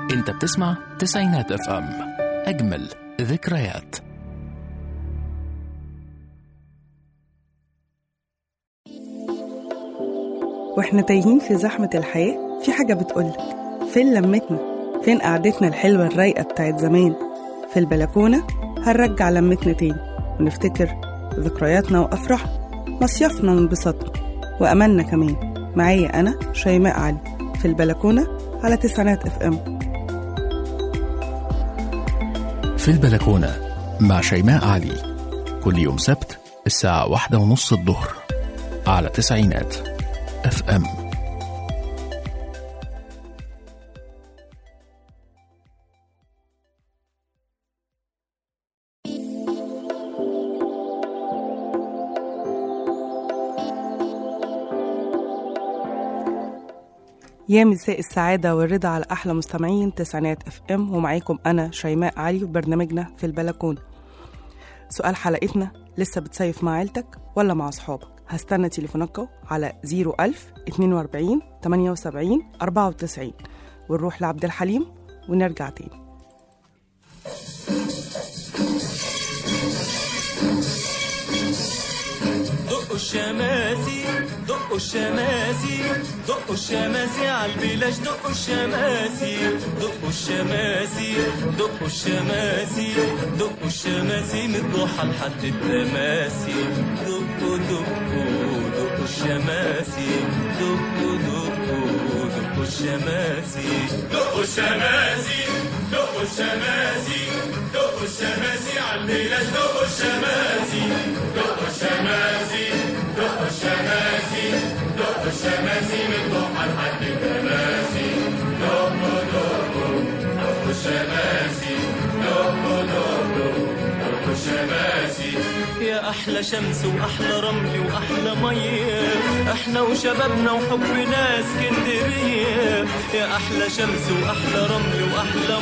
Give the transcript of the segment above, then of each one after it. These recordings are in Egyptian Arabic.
انت بتسمع تسعينات اف ام اجمل ذكريات واحنا تايهين في زحمة الحياة في حاجة بتقولك فين لمتنا فين قعدتنا الحلوة الرايقة بتاعت زمان في البلكونة هنرجع لمتنا تاني ونفتكر ذكرياتنا وأفراحنا مصيفنا وانبساطنا وأملنا كمان معايا أنا شيماء علي في البلكونة على تسعينات اف ام في البلكونة مع شيماء علي كل يوم سبت الساعة واحدة ونص الظهر على تسعينات اف ام يا مساء السعادة والرضا على أحلى مستمعين تسعينات اف ام ومعاكم أنا شيماء علي وبرنامجنا في البلكونة سؤال حلقتنا لسه بتصيف مع عيلتك ولا مع أصحابك هستنى تليفوناتكم على 01000 42 78 94 ونروح لعبد الحليم ونرجع تاني دقوا الشماسي دقوا الشماسي دقوا الشماسي على البلاش دقوا الشماسي دقوا الشماسي دقوا الشماسي دقوا الشماسي من الضحى لحد التماسي دقوا دقوا دقوا الشماسي دقوا دقوا دقوا الشماسي دقوا الشماسي دقوا الشماسي دقوا الشماسي على البلاش دقوا الشماسي دقوا الشماسي دقوا الشماسي دقوا الشماسي من ضحى لحد التماسي دقوا دقوا دقوا الشماسي دقوا دقوا دقوا الشماسي يا احلى شمس واحلى رمل واحلى ميه احنا وشبابنا وحبنا اسكندريه يا احلى شمس واحلى رمل واحلى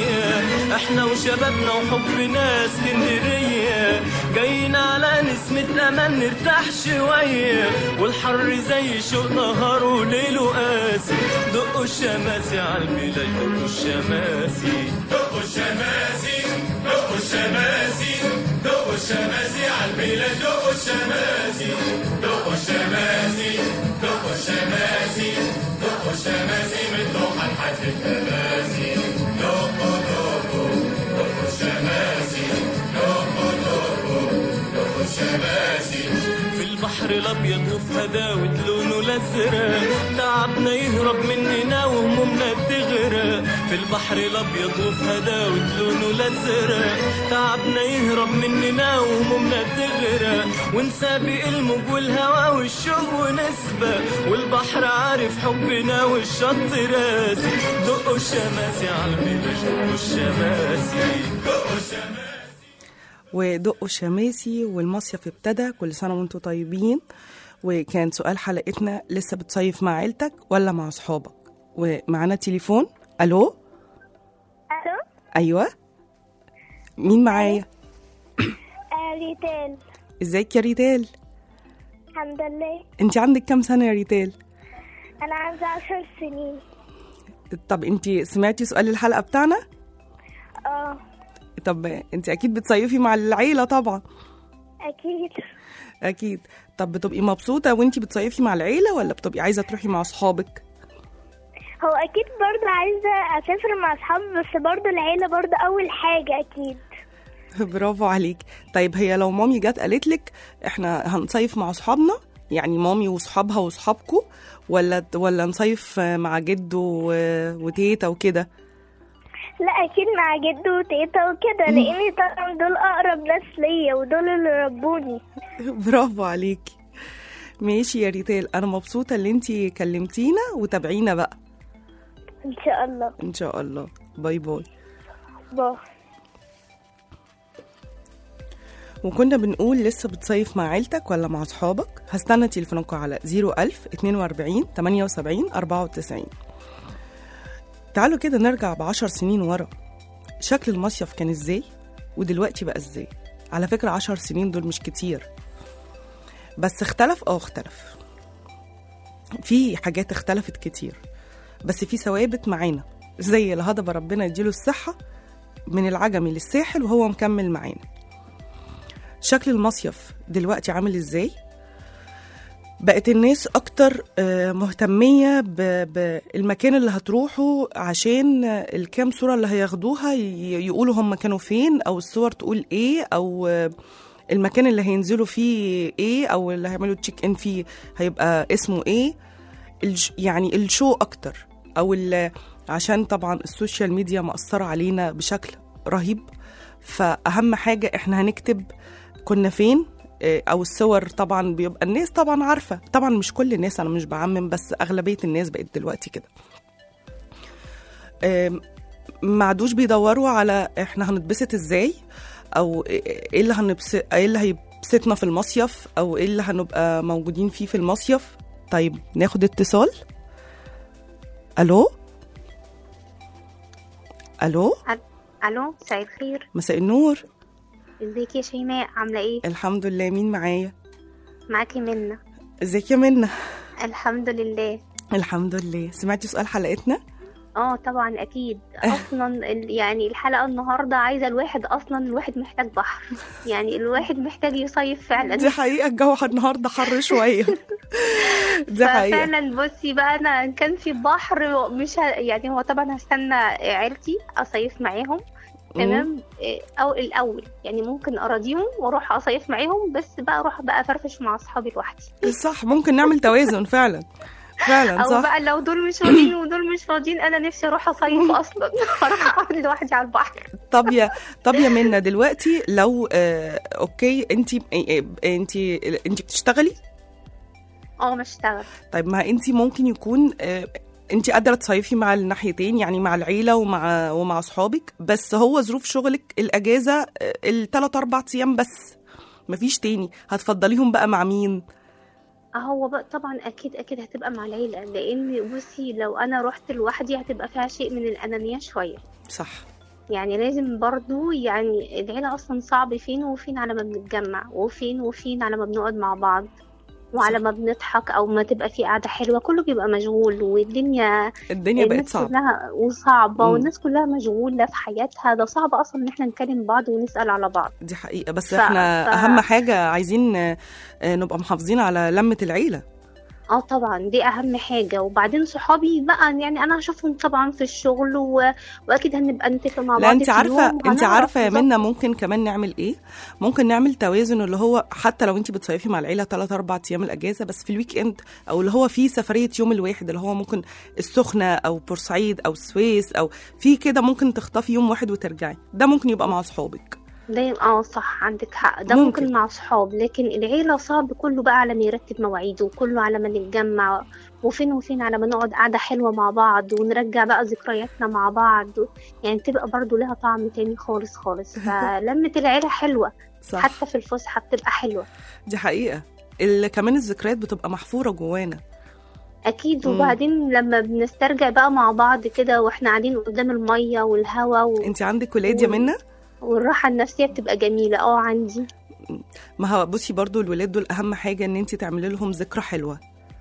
ميه احنا وشبابنا وحبنا اسكندريه جايين على نسمة امان نرتاح شويه والحر زي شوق نهار وليل وقاسي دقوا الشماسي على البلاد دقوا الشماسي دقوا الشماسي دقوا الشماسي دقوا الشماسي على البلاد دقوا الشماسي دقوا الشماسي دقوا الشماسي دقوا الشماسي من ضحى لحد التماسي دقوا دقوا دقوا الشماسي دقوا دقوا دقوا الشماسي في البحر الابيض وفي هداوة لونه الازرق تعبنا يهرب مننا وهمومنا بتغرق في البحر الابيض وفي هداوة لونه الازرق تعبنا يهرب مننا وهمومنا بتغرق ونسابق الموج والهوا والشوق ونسبة والبحر عارف حبنا والشط راسي دقوا الشماسي على البلاش دقوا الشماسي دقوا الشماسي ودقوا الشماسي والمصيف ابتدى كل سنة وانتم طيبين وكان سؤال حلقتنا لسه بتصيف مع عيلتك ولا مع أصحابك ومعانا تليفون ألو الو أيوة مين معايا آه ريتال ازيك يا ريتال الحمد لله انت عندك كام سنة يا ريتال انا عندي عشر سنين طب انت سمعتي سؤال الحلقة بتاعنا اه طب انت اكيد بتصيفي مع العيلة طبعا اكيد اكيد طب بتبقي مبسوطة وانت بتصيفي مع العيلة ولا بتبقي عايزة تروحي مع اصحابك هو اكيد برضه عايزه اسافر مع اصحابي بس برضه العيله برضه اول حاجه اكيد برافو عليك طيب هي لو مامي جت قالت لك احنا هنصيف مع اصحابنا يعني مامي واصحابها واصحابكم ولا ولا نصيف مع جد و- وتيتا وكده لا اكيد مع جدو وتيتا وكده لان طبعا دول اقرب ناس ليا ودول اللي ربوني برافو عليكي ماشي يا ريتال انا مبسوطه اللي انتي كلمتينا وتابعينا بقى ان شاء الله ان شاء الله باي باي باي وكنا بنقول لسه بتصيف مع عيلتك ولا مع اصحابك هستنى تليفونكم على 01000 42 78 94 تعالوا كده نرجع بعشر سنين ورا شكل المصيف كان ازاي ودلوقتي بقى ازاي على فكرة عشر سنين دول مش كتير بس اختلف اه اختلف في حاجات اختلفت كتير بس في ثوابت معانا زي الهضبة ربنا يديله الصحة من العجمي للساحل وهو مكمل معانا شكل المصيف دلوقتي عامل ازاي بقت الناس اكتر آه، مهتمية ب- بالمكان اللي هتروحوا عشان الكام صورة اللي هياخدوها ي- يقولوا هم كانوا فين او الصور تقول ايه او آه، المكان اللي هينزلوا فيه ايه او اللي هيعملوا تشيك ان فيه هيبقى اسمه ايه الج- يعني الشو اكتر او ال- عشان طبعا السوشيال ميديا مأثرة علينا بشكل رهيب فأهم حاجة احنا هنكتب كنا فين إيه، او الصور طبعا بيبقى الناس طبعا عارفة طبعا مش كل الناس انا مش بعمم بس اغلبية الناس بقت دلوقتي كده إيه، ما عادوش بيدوروا على احنا هنتبسط ازاي او ايه اللي هنبس... ايه اللي هيبسطنا في المصيف او ايه اللي هنبقى موجودين فيه في المصيف طيب ناخد اتصال الو الو الو مساء الخير مساء النور ازيك يا شيماء عامله ايه الحمد لله مين معايا معاكي منى ازيك يا منى الحمد لله الحمد لله سمعتي سؤال حلقتنا اه طبعا اكيد اصلا ال- يعني الحلقه النهارده عايزه الواحد اصلا الواحد محتاج بحر يعني الواحد محتاج يصيف فعلا دي حقيقة الجو النهاردة حر شوية دي حقيقة ففعلا بصي بقى انا إن كان في بحر مش ه... يعني هو طبعا هستنى عيلتي اصيف معاهم تمام إيه، او الاول يعني ممكن اراضيهم واروح اصيف معاهم بس بقى اروح بقى افرفش مع اصحابي لوحدي صح ممكن نعمل توازن فعلا فعلا او صح بقى لو دول مش فاضيين ودول مش فاضيين انا نفسي اروح اصيف اصلا اروح اقعد لوحدي على البحر طب يا طب يا منى دلوقتي لو آه اوكي انت انت انت بتشتغلي اه بشتغل طيب ما انت ممكن يكون آه انت قادره تصيفي مع الناحيتين يعني مع العيله ومع ومع اصحابك بس هو ظروف شغلك الاجازه الثلاث اربع ايام بس مفيش تاني هتفضليهم بقى مع مين هو بقى طبعا اكيد اكيد هتبقى مع العيله لان بصي لو انا رحت لوحدي هتبقى فيها شيء من الانانيه شويه صح يعني لازم برضو يعني العيله اصلا صعب فين وفين على ما بنتجمع وفين وفين على ما بنقعد مع بعض وعلى صح. ما بنضحك او ما تبقى في قعده حلوه كله بيبقى مشغول والدنيا الدنيا بقت الناس صعبه كلها وصعبة مم. والناس كلها مشغولة في حياتها ده صعب أصلا إن احنا نكلم بعض ونسأل على بعض دي حقيقه بس ف- احنا ف- اهم حاجه عايزين آه، آه، نبقى محافظين على لمه العيله اه طبعا دي أهم حاجة وبعدين صحابي بقى يعني أنا هشوفهم طبعا في الشغل و... وأكيد هنبقى نتفق مع لا بعض انت في عارفه يوم انت هنعرف عارفه يا نظبط. منى ممكن كمان نعمل ايه ممكن نعمل توازن اللي هو حتى لو انت بتصيفي مع العيله 3 4 ايام الاجازه بس في الويك اند او اللي هو في سفريه يوم الواحد اللي هو ممكن السخنه او بورسعيد او السويس او في كده ممكن تخطفي يوم واحد وترجعي ده ممكن يبقى مع اصحابك ده اه صح عندك حق ده ممكن. ممكن, مع صحاب لكن العيلة صعب كله بقى على ما يرتب مواعيده وكله على ما نتجمع وفين وفين على ما نقعد قعدة حلوة مع بعض ونرجع بقى ذكرياتنا مع بعض يعني تبقى برضو لها طعم تاني خالص خالص فلمة العيلة حلوة صح حتى في الفسحة بتبقى حلوة دي حقيقه اللي كمان الذكريات بتبقى محفوره جوانا أكيد مم. وبعدين لما بنسترجع بقى مع بعض كده واحنا قاعدين قدام المية والهوا و... انت عندك ولاد يا و- منى والراحة النفسية بتبقى جميلة اه عندي ما هو بصي برضو الولاد دول اهم حاجه ان انت تعملي لهم ذكرى حلوه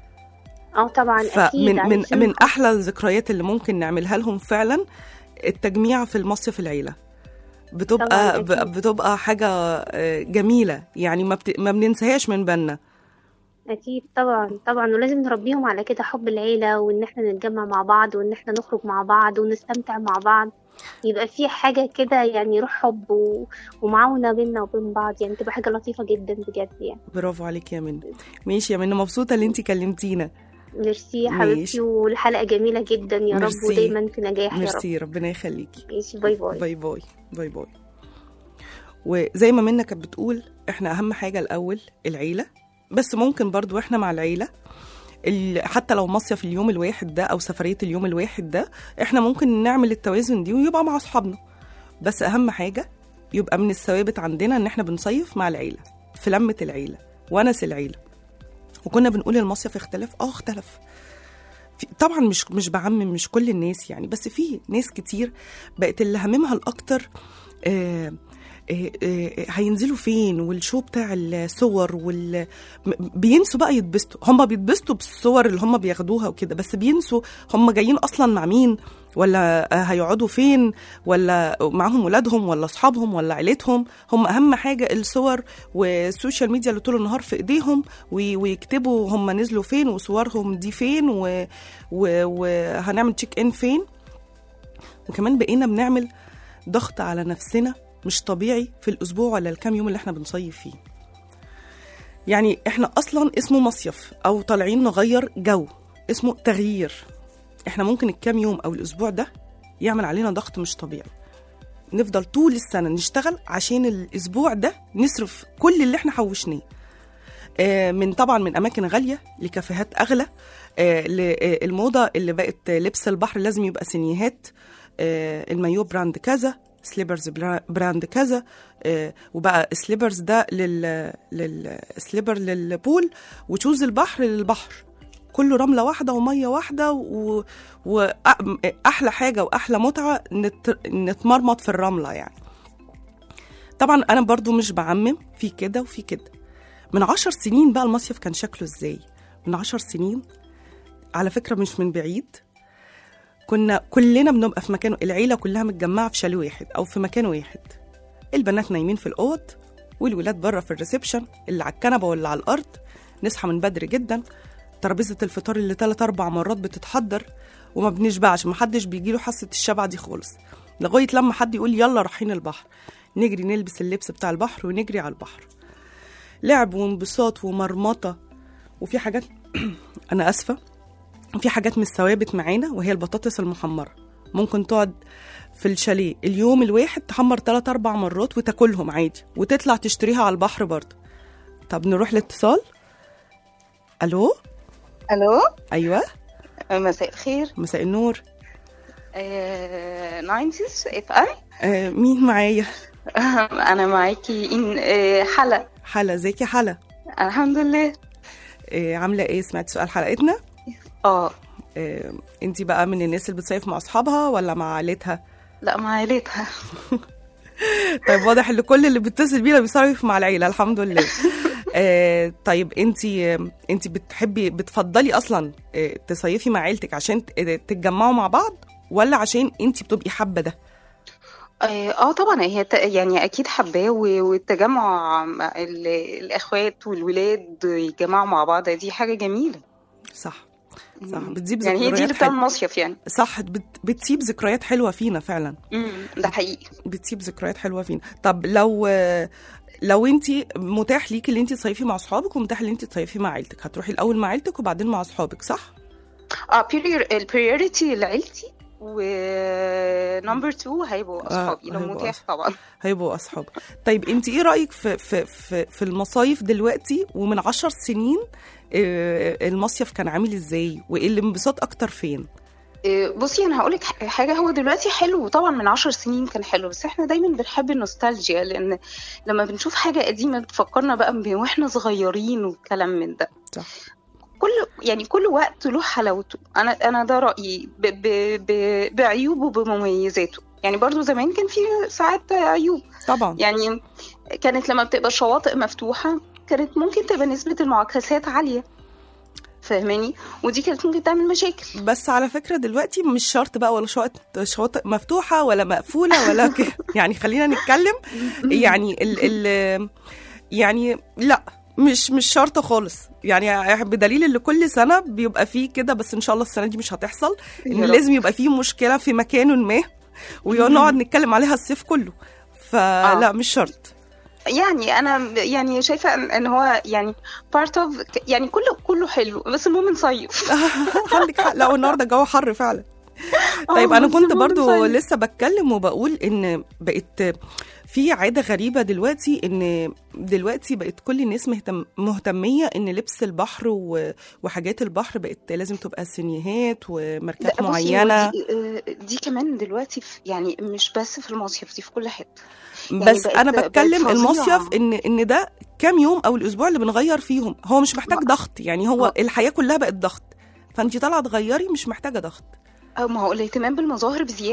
اه طبعا أكيد فمن من عشان من احلى الذكريات اللي ممكن نعملها لهم فعلا التجميع في المصيف العيله بتبقى طبعاً ب- أكيد. بتبقى حاجه آه، جميله يعني ما بت... ما بننساهاش من بالنا أكيد طبعا طبعا ولازم نربيهم على كده حب العيلة وإن احنا نتجمع مع بعض وإن احنا نخرج مع بعض ونستمتع مع بعض يبقى في حاجة كده يعني روح حب و... ومعاونة بينا وبين بعض يعني تبقى حاجة لطيفة جدا بجد يعني برافو عليك يا منى ماشي يا منى مبسوطه اللي انت كلمتينا ميرسي يا ماشي. حبيبتي والحلقة جميلة جدا يا رب ميرسي. ودايما في نجاح يا رب ميرسي ربنا يخليكي ماشي باي باي باي باي باي باي وزي ما منى كانت بتقول احنا اهم حاجه الاول العيله بس ممكن برضو احنا مع العيله ال- حتى لو مصيف اليوم الواحد ده او سفريه اليوم الواحد ده احنا ممكن نعمل التوازن دي ويبقى مع اصحابنا بس اهم حاجه يبقى من الثوابت عندنا ان احنا بنصيف مع العيله في لمه العيله ونس العيله وكنا بنقول المصيف اختلف اه اختلف في طبعا مش مش بعمم مش كل الناس يعني بس في ناس كتير بقت اللي هممها الاكتر آه آه، آه، هينزلوا فين والشو بتاع الصور وال م- بينسوا بقى يتبسطوا هم بيتبسطوا بالصور اللي هم بياخدوها وكده بس بينسوا هم جايين اصلا مع مين ولا آه، هيقعدوا فين ولا معاهم ولادهم ولا اصحابهم ولا عيلتهم هم اهم حاجه الصور والسوشيال ميديا اللي طول النهار في ايديهم وي- ويكتبوا هم نزلوا فين وصورهم دي فين و- و- وهنعمل تشيك ان فين وكمان بقينا بنعمل ضغط على نفسنا مش طبيعي في الاسبوع ولا الكام يوم اللي احنا بنصيف فيه يعني احنا اصلا اسمه مصيف او طالعين نغير جو اسمه تغيير احنا ممكن الكام يوم او الاسبوع ده يعمل علينا ضغط مش طبيعي نفضل طول السنه نشتغل عشان الاسبوع ده نصرف كل اللي احنا حوشناه آه، من طبعا من اماكن غاليه لكافيهات اغلى آه، للموضه اللي بقت لبس البحر لازم يبقى سينيهات آه، المايو براند كذا سليبرز برا- براند كذا آه، وبقى سليبرز ده لل للسليبر للبول وتشوز البحر للبحر كله رمله واحده وميه واحده و... واحلى حاجه واحلى متعه نت... نتمرمط في الرمله يعني طبعا انا برضو مش بعمم في كده وفي كده من عشر سنين بقى المصيف كان شكله ازاي من عشر سنين على فكرة مش من بعيد كنا كلنا بنبقى في مكان العيلة كلها متجمعة في شاليه واحد أو في مكان واحد البنات نايمين في الأوض والولاد بره في الريسبشن اللي على الكنبة واللي على الأرض نصحى من بدري جدا ترابيزة الفطار اللي تلات أربع مرات بتتحضر وما بنشبعش محدش بيجيله حاسة الشبع دي خالص لغاية لما حد يقول يلا رايحين البحر نجري نلبس اللبس بتاع البحر ونجري على البحر لعب وانبساط ومرمطة وفي حاجات أنا آسفة في حاجات مش ثوابت معانا وهي البطاطس المحمرة ممكن تقعد في الشاليه اليوم الواحد تحمر تلات أربع مرات وتاكلهم عادي وتطلع تشتريها على البحر برضه طب نروح الاتصال ألو الو أيوة مساء الخير مساء النور آه، 90s اف ام آه مين معايا انا معاكي ان آه، حلا حلا ازيك يا حلا الحمد لله آه عاملة ايه سمعت سؤال حلقتنا اه آه انتي بقى من الناس اللي بتصيف مع أصحابها ولا مع عائلتها لا مع عيلتها طيب واضح ان كل اللي بيتصل بينا بيصيف مع العيله الحمد لله آه طيب انت انت بتحبي بتفضلي اصلا آه، تصيفي مع عيلتك عشان ت- آه، تتجمعوا مع بعض ولا عشان انت بتبقي حابه ده اه آه، طبعا هي ت- يعني اكيد حباه و- والتجمع مع ال- الاخوات والولاد يتجمعوا مع بعض دي حاجه جميله صح صح بتجيب يعني هي دي اللي ذكريات بتاع حلوة. المصيف يعني صح بت... بتسيب ذكريات حلوه فينا فعلا امم ده حقيقي بتسيب ذكريات حلوه فينا طب لو لو انت متاح ليكي اللي انت تصيفي مع اصحابك ومتاح اللي انت تصيفي مع عيلتك هتروحي الاول مع عيلتك وبعدين مع اصحابك صح اه البريوريتي لعيلتي ونمبر 2 هيبقوا اصحابي لو هيبقوا متاح أصحاب. طبعا هيبقوا اصحاب طيب انت ايه رايك في في في, في المصايف دلوقتي ومن عشر سنين آه، المصيف كان عامل ازاي وايه الانبساط اكتر فين إيه، بصي انا هقولك ح- حاجه هو دلوقتي حلو طبعا من عشر سنين كان حلو بس احنا دايما بنحب النوستالجيا لان لما بنشوف حاجه قديمه بتفكرنا بقى ب- واحنا صغيرين والكلام من ده صح. كل يعني كل وقت له حلاوته انا انا ده رايي ب ب ب بعيوبه وبمميزاته يعني برضو زمان كان في ساعات عيوب طبعا يعني كانت لما بتبقى الشواطئ مفتوحه كانت ممكن تبقى نسبه المعاكسات عاليه فاهماني ودي كانت ممكن تعمل مشاكل بس على فكره دلوقتي مش شرط بقى ولا شواطئ شواطئ مفتوحه ولا مقفوله ولا كده يعني خلينا نتكلم يعني ال ال يعني لا مش مش شرط خالص يعني بدليل ان كل سنه بيبقى فيه كده بس ان شاء الله السنه دي مش هتحصل ان يا رب. لازم يبقى فيه مشكله في مكان ما ونقعد نتكلم عليها الصيف كله فلا مش شرط يعني انا يعني شايفه ان إن هو يعني بارت اوف يعني كله كله حلو بس المهم نصيف عندك حق لا والنهارده الجو حر فعلا طيب انا بس كنت المهم برضو نصيف. لسه بتكلم وبقول ان بقت في عاده غريبه دلوقتي ان دلوقتي بقت كل الناس مهتم مهتميه ان لبس البحر و- وحاجات البحر بقت لازم تبقى سينيهات وماركات لا، بصي، معينه ودي, آه، دي كمان دلوقتي في يعني مش بس في المصيف دي في كل حته يعني بس بقت- انا بقت بتكلم فظيعة. المصيف ان ان ده كام يوم او الاسبوع اللي بنغير فيهم هو مش محتاج ما- ضغط يعني هو ما- الحياه كلها بقت ضغط فانت طالعه تغيري مش محتاجه ضغط أو ما هو الاهتمام بالمظاهر بزياده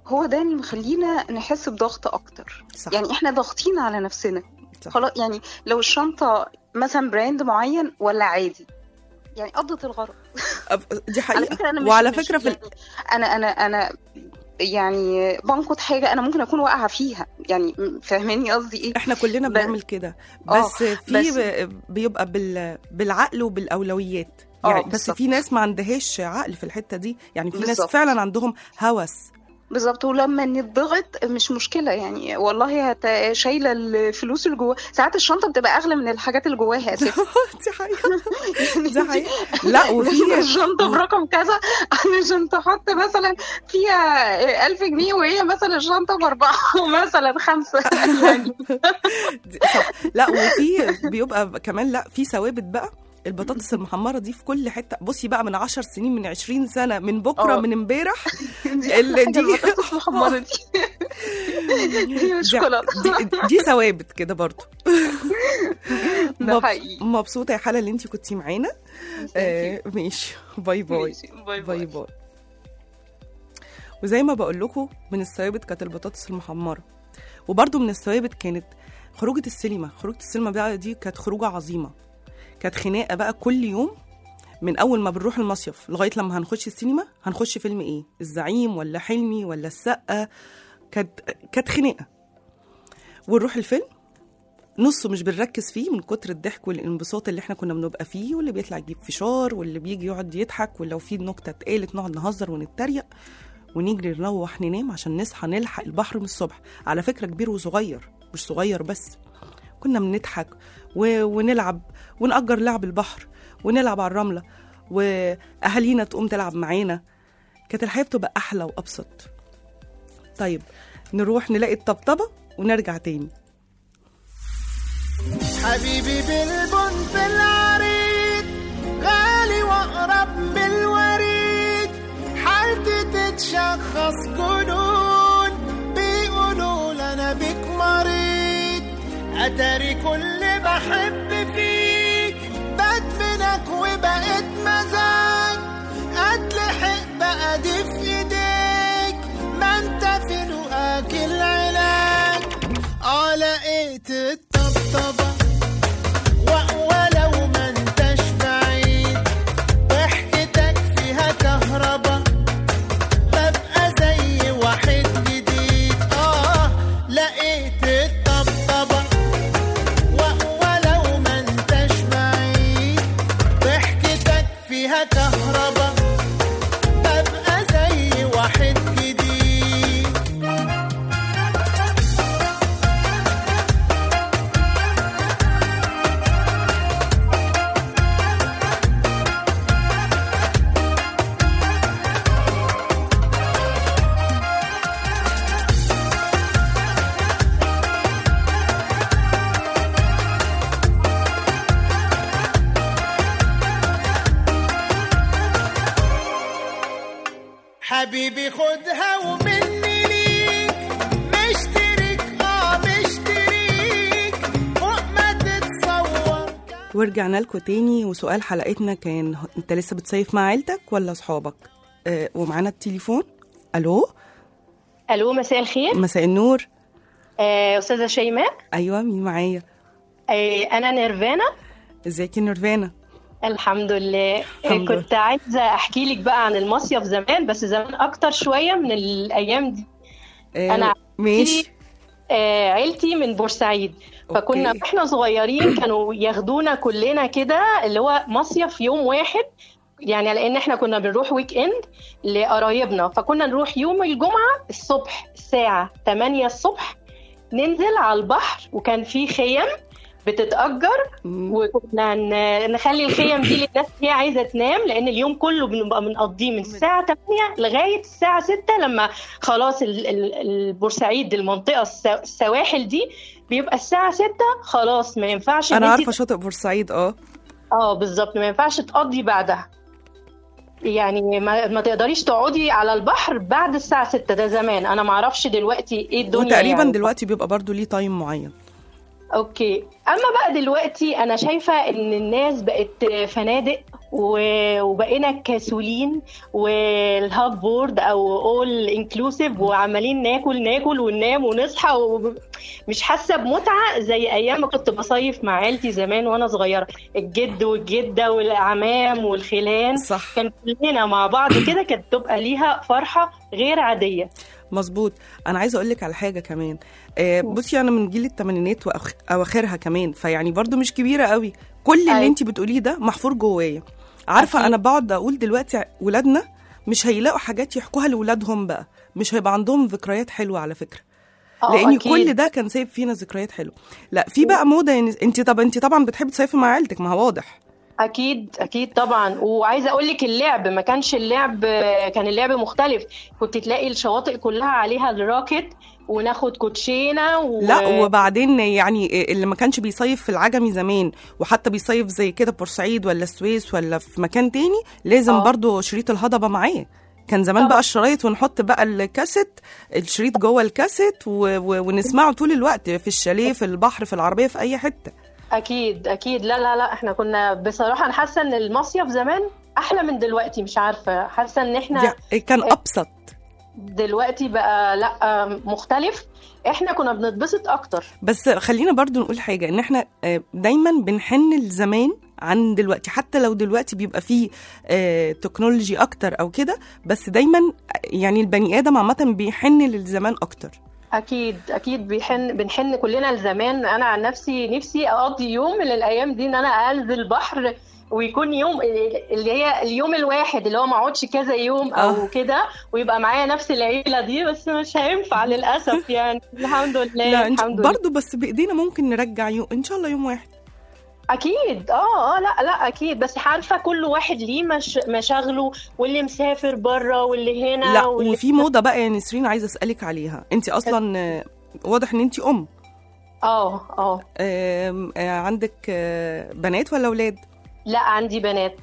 هو ده اللي مخلينا نحس بضغط اكتر صح يعني احنا ضاغطين على نفسنا صح. خلاص يعني لو الشنطه مثلا براند معين ولا عادي يعني قضت الغرض أب- دي على حقيقه فكره انا مش وعلى مش فكره في ال- يعني انا انا انا يعني بنقد حاجه انا ممكن اكون واقعه فيها يعني فاهماني قصدي ايه احنا كلنا ب- بنعمل كده آه، بس في بس- ب- بيبقى بال... بالعقل وبالاولويات آه، يعني بس بالظبط. في ناس ما عندهاش عقل في الحته دي يعني في ناس بالظبط. فعلا عندهم هوس بالظبط ولما نضغط مش مشكله يعني والله هت شايله الفلوس اللي جواها ساعات الشنطه بتبقى اغلى من الحاجات اللي جواها اساسا دي حقيقه دي حقيقه لا ناخد وفي الشنطه برقم كذا علشان تحط مثلا فيها ألف جنيه وهي مثلا الشنطه باربعه مثلا خمسه يعني دي- صح لا وفي بيبقى كمان لا في ثوابت بقى البطاطس المحمره دي في كل حته بصي بقى من 10 سنين من 20 سنه من بكره آه. من امبارح دي اللي حاجة دي البطاطس المحمرة دي هي دي, شوكولاته دي, دي ثوابت كده برضو ده مبس- حقيقي مبسوطه يا حلا اللي انت كنتي معانا آه ماشي باي باي ماشي، باي باي باي باي وزي ما بقول لكم من الثوابت كانت البطاطس المحمره وبرده من الثوابت كانت خروجه السينما خروجه السينما بقى دي كانت خروجه عظيمه كانت خناقه بقى كل يوم من اول ما بنروح المصيف لغايه لما هنخش السينما هنخش فيلم ايه الزعيم ولا حلمي ولا السقا كانت كانت خناقه ونروح الفيلم نصه مش بنركز فيه من كتر الضحك والانبساط اللي احنا كنا بنبقى فيه واللي بيطلع يجيب فشار واللي بيجي يقعد يضحك ولو في نكته اتقالت نقعد نهزر ونتريق ونجري نروح ننام عشان نصحى نلحق البحر من الصبح على فكره كبير وصغير مش صغير بس كنا بنضحك و... ونلعب ونأجر لعب البحر ونلعب على الرملة وأهالينا تقوم تلعب معانا كانت الحياة بتبقى أحلى وأبسط طيب نروح نلاقي الطبطبة ونرجع تاني حبيبي بالبنت العريض غالي واقرب من الوريد حالتي تتشخص جنون بيقولوا لنا بيك مريض اتاري كل بحب فيك بدمنك وبقيت مزاج اتلحق بقى دي في ايديك ما انت في لقاك العلاج اه لقيت الطبطبة و- ولو ما انتش بعيد ضحكتك فيها كهربا ببقى زي واحد جديد اه لقيت الطبطبة و- ولو ما انتش بعيد ضحكتك فيها كهربا ببقى زي واحد جديد حبيبي خدها ومني ليك مشترك اه مشتريك فوق ما تتصور ورجعنا لكم تاني وسؤال حلقتنا كان انت لسه بتصيف مع عيلتك ولا اصحابك آه ومعانا التليفون الو الو مساء الخير مساء النور آه، استاذه شيماء ايوه مين معايا آه، انا نيرفانا ازيك يا نورفانا الحمد لله آه، الحمد لله. كنت عايزه احكي لك بقى عن المصيف زمان بس زمان اكتر شويه من الايام دي آه أنا ماشي آه، عيلتي من بورسعيد فكنا أوكي. واحنا صغيرين كانوا ياخدونا كلنا كده اللي هو مصيف يوم واحد يعني لان احنا كنا بنروح ويك اند لقرايبنا فكنا نروح يوم الجمعه الصبح الساعه 8 الصبح ننزل على البحر وكان في خيم بتتأجر مم. وكنا ن- نخلي الخيم دي للناس اللي هي عايزه تنام لان اليوم كله بنبقى بنقضيه من الساعه 8 لغايه الساعه 6 لما خلاص ال- ال- البورسعيد المنطقه الس- السواحل دي بيبقى الساعه 6 خلاص ما ينفعش إن انا أنت- عارفه شاطئ بورسعيد اه اه بالظبط ما ينفعش تقضي بعدها يعني ما, ما تقدريش تقعدي على البحر بعد الساعه 6 ده زمان انا ما اعرفش دلوقتي ايه الدنيا وتقريبا يعني. دلوقتي بيبقى برضو ليه تايم معين اوكي اما بقى دلوقتي انا شايفه ان الناس بقت فنادق و- وبقينا كسولين والهاب بورد او اول انكلوسيف وعمالين ناكل ناكل وننام ونصحى ومش حاسه بمتعه زي ايام ما كنت بصيف مع عيلتي زمان وانا صغيره الجد والجده والاعمام والخلان صح كان كلنا مع بعض كده كانت تبقى ليها فرحه غير عاديه مظبوط انا عايزه اقول لك على حاجه كمان آه بصي انا من جيل الثمانينات وأخ- اواخرها كمان فيعني برضو مش كبيره قوي كل اللي أيوة. انت بتقوليه ده محفور جوايا عارفه أكيد. انا بقعد اقول دلوقتي ولادنا مش هيلاقوا حاجات يحكوها لاولادهم بقى مش هيبقى عندهم ذكريات حلوه على فكره آه، لان أكيد. كل ده كان سايب فينا ذكريات حلوه لا في بقى موضه يعني انت طب انت طبعا بتحبي تصيفي مع عيلتك ما هو واضح اكيد اكيد طبعا وعايزه اقول لك اللعب ما كانش اللعب كان اللعب مختلف كنت تلاقي الشواطئ كلها عليها الراكت وناخد كوتشينه و... لا وبعدين يعني اللي ما كانش بيصيف في العجمي زمان وحتى بيصيف زي كده بورسعيد ولا السويس ولا في مكان تاني لازم آه. برضو شريط الهضبه معاه كان زمان طبعا. بقى الشرايط ونحط بقى الكاسيت الشريط جوه الكاسيت و... و... ونسمعه طول الوقت في الشاليه في البحر في العربيه في اي حته اكيد اكيد لا لا لا احنا كنا بصراحه انا حاسه ان المصيف زمان احلى من دلوقتي مش عارفه حاسه ان احنا دي... كان ابسط دلوقتي بقى لا مختلف احنا كنا بنتبسط اكتر بس خلينا برضو نقول حاجة ان احنا آه، دايما بنحن لزمان عن دلوقتي حتى لو دلوقتي بيبقى فيه آه، تكنولوجي اكتر او كده بس دايما يعني البني ادم عامة بيحن للزمان اكتر اكيد اكيد بيحن بنحن كلنا لزمان انا عن نفسي نفسي اقضي يوم من الايام دي ان انا انزل البحر ويكون يوم اللي هي اليوم الواحد اللي هو ما اقعدش كذا يوم او آه. كده ويبقى معايا نفس العيله دي بس مش هينفع للاسف يعني الحمد لله لا انت الحمد لله برضو بس بايدينا ممكن نرجع يوم ان شاء الله يوم واحد اكيد اه اه لا لا اكيد بس عارفه كل واحد ليه مش مشاغله واللي مسافر بره واللي هنا لا واللي وفي موضة بقى يا نسرين عايزة اسألك عليها انت اصلا آه، واضح ان انت ام اه اه آم، آه، عندك آه، بنات ولا اولاد لا عندي بنات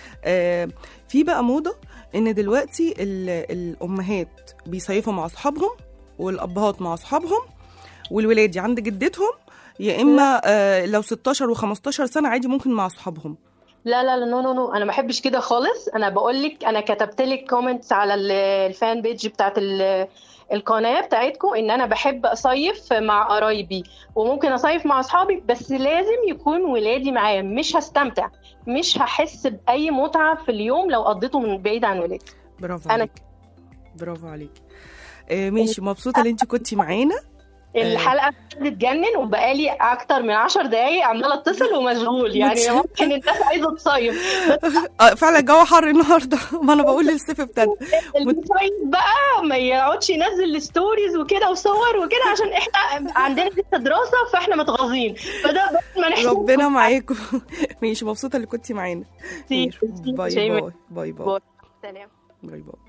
آه، في بقى موضة ان دلوقتي ال- الامهات بيصيفوا مع اصحابهم والابهات مع اصحابهم والولاد يا عند جدتهم يا اما آه، لو 16 و15 سنه عادي ممكن مع اصحابهم لا لا لا نو نو نو انا ما بحبش كده خالص انا بقول لك انا كتبت لك كومنتس على ال- الفان بيج بتاعت ال- القناه بتاعتكم ان انا بحب اصيف مع قرايبي وممكن اصيف مع اصحابي بس لازم يكون ولادي معايا مش هستمتع مش هحس باي متعه في اليوم لو قضيته من بعيد عن ولادي برافو أنا- عليك برافو عليك آه، ماشي مبسوطه ان انت كنتي معانا الحلقه بتتجنن وبقالي اكتر من 10 دقايق عماله اتصل ومشغول يعني ممكن الناس عايزه تصيف آه، فعلا الجو حر النهارده ما انا بقول للصيف ابتدى اللي بيصيف بقى ما يقعدش ينزل الستوريز وكده وصور وكده عشان احنا عندنا لسه دراسه فاحنا متغاظين فده بس ما نحسبش ربنا معاكم ماشي مبسوطه اللي كنتي معانا كتير. ماشي. باي شيماء. باي باي باي باي. سلام باي باي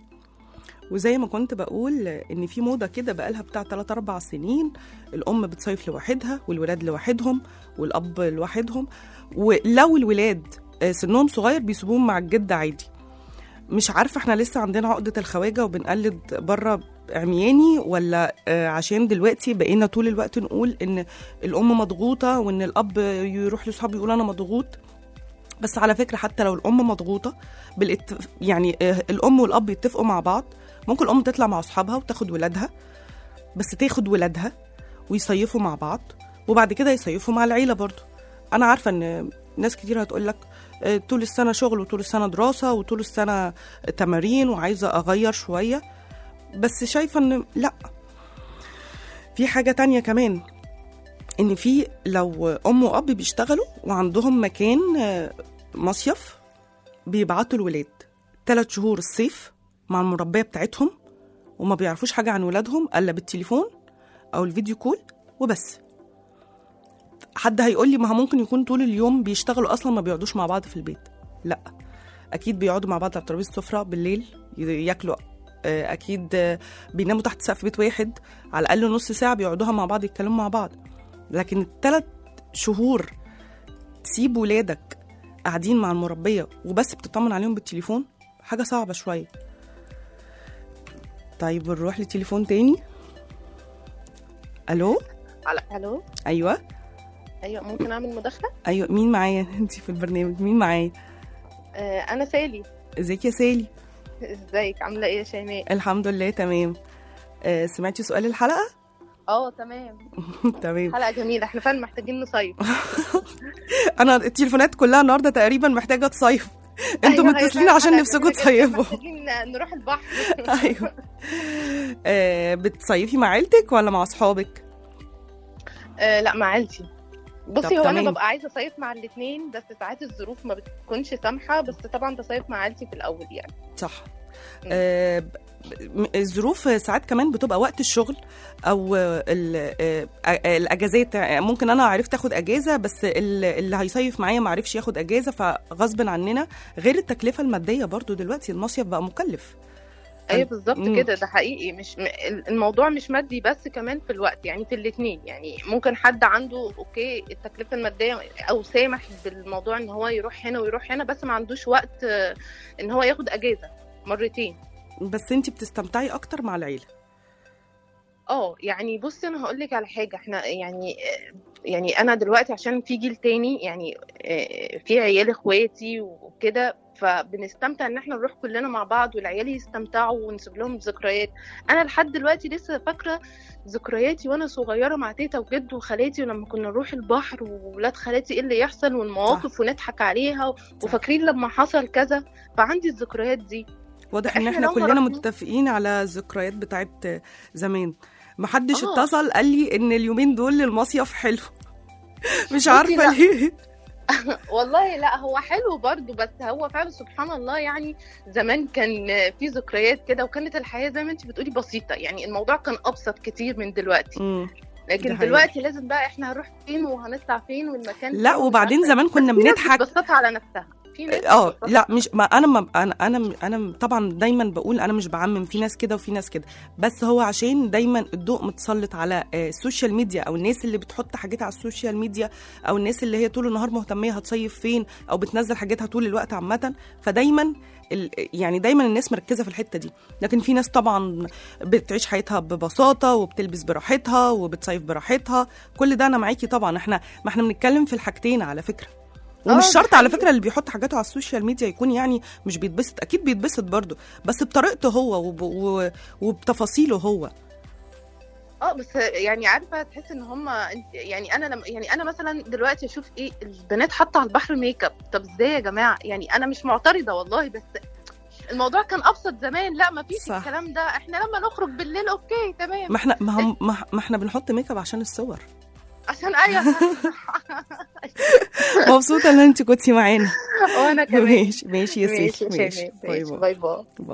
وزي ما كنت بقول ان في موضه كده بقالها بتاع 3 4 سنين الام بتصيف لوحدها والولاد لوحدهم والاب لوحدهم ولو الولاد آه، سنهم صغير بيسيبوهم مع الجد عادي مش عارفه احنا لسه عندنا عقده الخواجه وبنقلد بره عمياني ولا آه، عشان دلوقتي بقينا طول الوقت نقول ان الام مضغوطه وان الاب يروح لاصحابه يقول انا مضغوط بس على فكره حتى لو الام مضغوطه بالاتف... يعني آه، الام والاب يتفقوا مع بعض ممكن الام تطلع مع اصحابها وتاخد ولادها بس تاخد ولادها ويصيفوا مع بعض وبعد كده يصيفوا مع العيله برضو انا عارفه ان ناس كتير هتقول لك طول السنه شغل وطول السنه دراسه وطول السنه تمارين وعايزه اغير شويه بس شايفه ان لا في حاجه تانية كمان ان في لو ام واب بيشتغلوا وعندهم مكان آه، مصيف بيبعتوا الولاد ثلاث شهور الصيف مع المربيه بتاعتهم وما بيعرفوش حاجه عن ولادهم الا بالتليفون او الفيديو كول وبس حد هيقول لي ما هو ممكن يكون طول اليوم بيشتغلوا اصلا ما بيقعدوش مع بعض في البيت لا اكيد بيقعدوا مع بعض على ترابيزه السفره بالليل ي- ياكلوا آه، اكيد آه، بيناموا تحت سقف بيت واحد على الاقل نص ساعه بيقعدوها مع بعض يتكلموا مع بعض لكن الثلاث شهور تسيب ولادك قاعدين مع المربيه وبس بتطمن عليهم بالتليفون حاجه صعبه شويه طيب نروح لتليفون تاني الو الو ايوه ايوه ممكن اعمل مداخله ايوه مين معايا انت في البرنامج مين معايا آه انا سالي ازيك يا سالي ازيك عامله ايه يا شيماء الحمد لله تمام آه سمعتي سؤال الحلقه اه تمام تمام حلقه جميله احنا فعلا محتاجين نصيف انا التليفونات كلها النهارده تقريبا محتاجه تصيف انتوا أيوة، أيوة، متصلين فعلا عشان حلقة نفسكم جميلة جداً. تصيفوا محتاجين نروح البحر ايوه آه بتصيفي مع عيلتك ولا مع اصحابك آه لا مع عيلتي طب بصي هو انا تمام. ببقى عايزه اصيف مع الاثنين بس ساعات الظروف ما بتكونش سامحه بس طبعا بصيف مع عيلتي في الاول يعني صح آه ب- م- الظروف ساعات كمان بتبقى وقت الشغل او ال- آه، آه، الاجازات آه، ممكن انا عرفت اخد اجازه بس ال- اللي هيصيف معايا ما عرفش ياخد اجازه فغصب عننا غير التكلفه الماديه برضو دلوقتي المصيف بقى مكلف ايوه بالظبط مم. كده ده حقيقي مش م- الموضوع مش مادي بس كمان في الوقت يعني في الاثنين يعني ممكن حد عنده اوكي التكلفه الماديه او سامح بالموضوع ان هو يروح هنا ويروح هنا بس ما عندوش وقت آه، ان هو ياخد اجازه مرتين بس انت بتستمتعي اكتر مع العيله اه يعني بصي انا هقول لك على حاجه احنا يعني يعني انا دلوقتي عشان في جيل تاني يعني آه، في عيال اخواتي وكده فبنستمتع ان احنا نروح كلنا مع بعض والعيال يستمتعوا ونسيب لهم ذكريات انا لحد دلوقتي لسه فاكره ذكرياتي وانا صغيره مع تيتا وجد وخالاتي ولما كنا نروح البحر وولاد خالاتي ايه اللي يحصل والمواقف ونضحك عليها وفاكرين لما حصل كذا فعندي الذكريات دي واضح ان إحنا احنا لو ما كلنا رحنا- متفقين على الذكريات بتاعت زمان محدش آه. اتصل قال لي ان اليومين دول المصيف حلو مش بصي، عارفه لا. ليه والله لا هو حلو برضو بس هو فعلا سبحان الله يعني زمان كان في ذكريات كده وكانت الحياة زي ما انت بتقولي بسيطة يعني الموضوع كان أبسط كتير من دلوقتي مم. دي لكن حقيقة. دلوقتي لازم بقى احنا هنروح فين وهنطلع فين والمكان لا فين ومش وبعدين عارفة زمان إيه. كنا بس في ناس بنضحك بتبسطها على نفسها في ناس اه بتبسطها لا مش ما انا ما انا انا انا طبعا دايما بقول انا مش بعمم في ناس كده وفي ناس كده بس هو عشان دايما الضوء متسلط على آه، السوشيال ميديا او الناس اللي بتحط حاجتها على السوشيال ميديا او الناس اللي هي طول النهار مهتميه هتصيف فين او بتنزل حاجتها طول الوقت عامه فدايما ال- يعني دايما الناس مركزه في الحته دي لكن في ناس طبعا بتعيش حياتها ببساطه وبتلبس براحتها وبتصيف براحتها كل ده انا معاكي طبعا احنا ما احنا بنتكلم في الحاجتين على فكره ومش آه، شرط على فكره اللي بيحط حاجاته على السوشيال ميديا يكون يعني مش بيتبسط اكيد بيتبسط برضه بس بطريقته هو وب... و... وبتفاصيله هو اه بس يعني عارفه تحس ان هم يعني انا لما يعني انا مثلا دلوقتي اشوف ايه البنات حاطه على البحر ميك اب طب ازاي يا جماعه يعني انا مش معترضه والله بس الموضوع كان ابسط زمان لا ما فيش صح. الكلام ده احنا لما نخرج بالليل اوكي تمام ما احنا ما, هم... ما... ما احنا بنحط ميك اب عشان الصور عشان ايوه مبسوطه ان انت كنتي معانا وانا كمان ماشي ماشي يا ماشي سيدي يا ماشي شيماء، باي ماشي، باي باي باي باي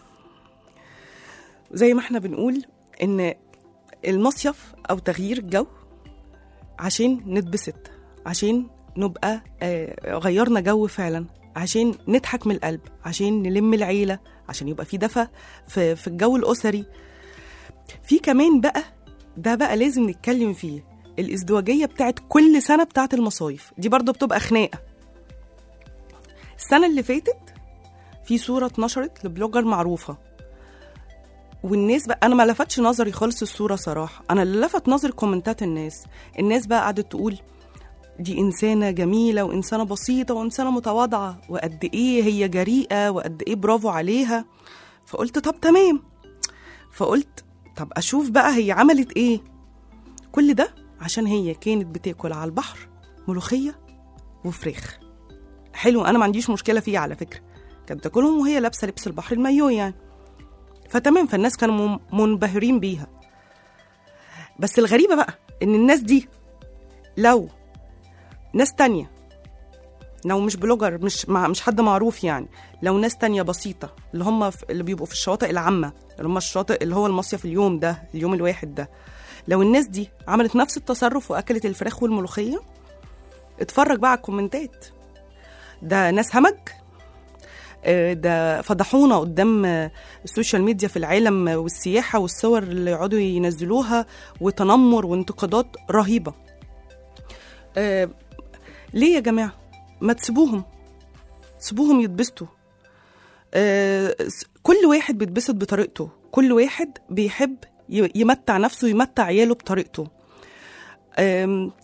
زي ما احنا بنقول ان المصيف او تغيير الجو عشان نتبسط عشان نبقى آه، غيرنا جو فعلا عشان نضحك من القلب عشان نلم العيلة عشان يبقى في دفى في, في الجو الأسري في كمان بقى ده بقى لازم نتكلم فيه الازدواجية بتاعت كل سنة بتاعت المصايف دي برضه بتبقى خناقة السنة اللي فاتت في صورة اتنشرت لبلوجر معروفة والناس بقى انا ما لفتش نظري خالص الصوره صراحه انا اللي لفت نظري كومنتات الناس الناس بقى قعدت تقول دي انسانه جميله وانسانه بسيطه وانسانه متواضعه وقد ايه هي جريئه وقد ايه برافو عليها فقلت طب تمام فقلت طب اشوف بقى هي عملت ايه كل ده عشان هي كانت بتاكل على البحر ملوخيه وفراخ حلو انا ما عنديش مشكله فيه على فكره كانت بتاكلهم وهي لابسه لبس البحر المايو يعني فتمام فالناس كانوا من- منبهرين بيها بس الغريبة بقى إن الناس دي لو ناس تانية لو مش بلوجر مش مع مش حد معروف يعني لو ناس تانية بسيطة اللي هم في اللي بيبقوا في الشواطئ العامة اللي هم الشاطئ اللي هو المصيف اليوم ده اليوم الواحد ده لو الناس دي عملت نفس التصرف وأكلت الفراخ والملوخية اتفرج بقى على الكومنتات ده ناس همج آه، ده فضحونا قدام آه، السوشيال ميديا في العالم آه، والسياحة والصور اللي يقعدوا ينزلوها وتنمر وانتقادات رهيبة آه، ليه يا جماعة ما تسيبوهم سيبوهم يتبسطوا آه، س- كل واحد بيتبسط بطريقته كل واحد بيحب ي- يمتع نفسه ويمتع عياله بطريقته آم،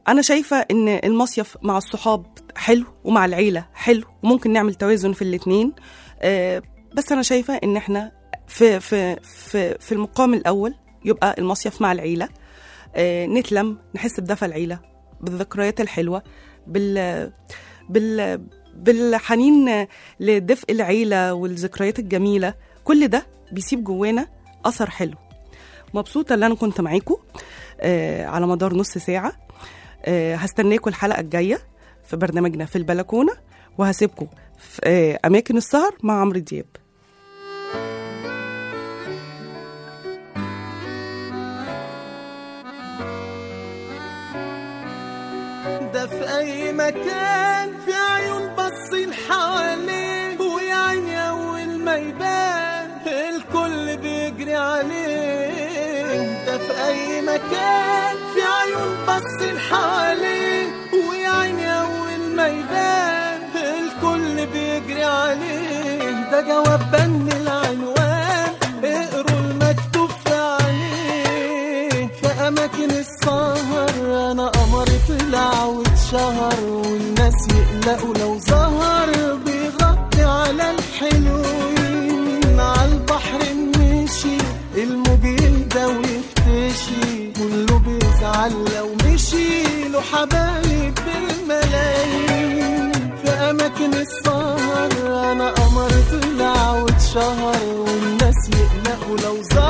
انا شايفه ان المصيف مع الصحاب حلو ومع العيله حلو وممكن نعمل توازن في الاتنين آه، بس انا شايفه ان احنا في في في في المقام الاول يبقى المصيف مع العيله آه، نتلم نحس بدفى العيله بالذكريات الحلوه بال بال بالحنين لدفء العيله والذكريات الجميله كل ده بيسيب جوانا اثر حلو مبسوطه ان انا كنت معاكم آه، على مدار نص ساعه آه، هستناكم الحلقه الجايه في برنامجنا في البلكونه وهسيبكم في آه، اماكن السهر مع عمرو دياب ده في اي مكان في عيون باصين حواليه ويا عيني اول ما يبان الكل بيجري عليه ده في اي مكان في عيون باصين حواليه ويا عيني اول ما يبان الكل بيجري عليه ده جواب بن العنوان اقروا المكتوب في عليه في اماكن السهر انا قمر طلع واتشهر والناس يقلقوا لو ظهر بيغطي على الحلوين على البحر مشي الموج يهدى ويختشي كله بيزعل لو مشي له حبايب بالملايين في اماكن السهر انا قمر طلع واتشهر والناس يقلقوا لو ظهر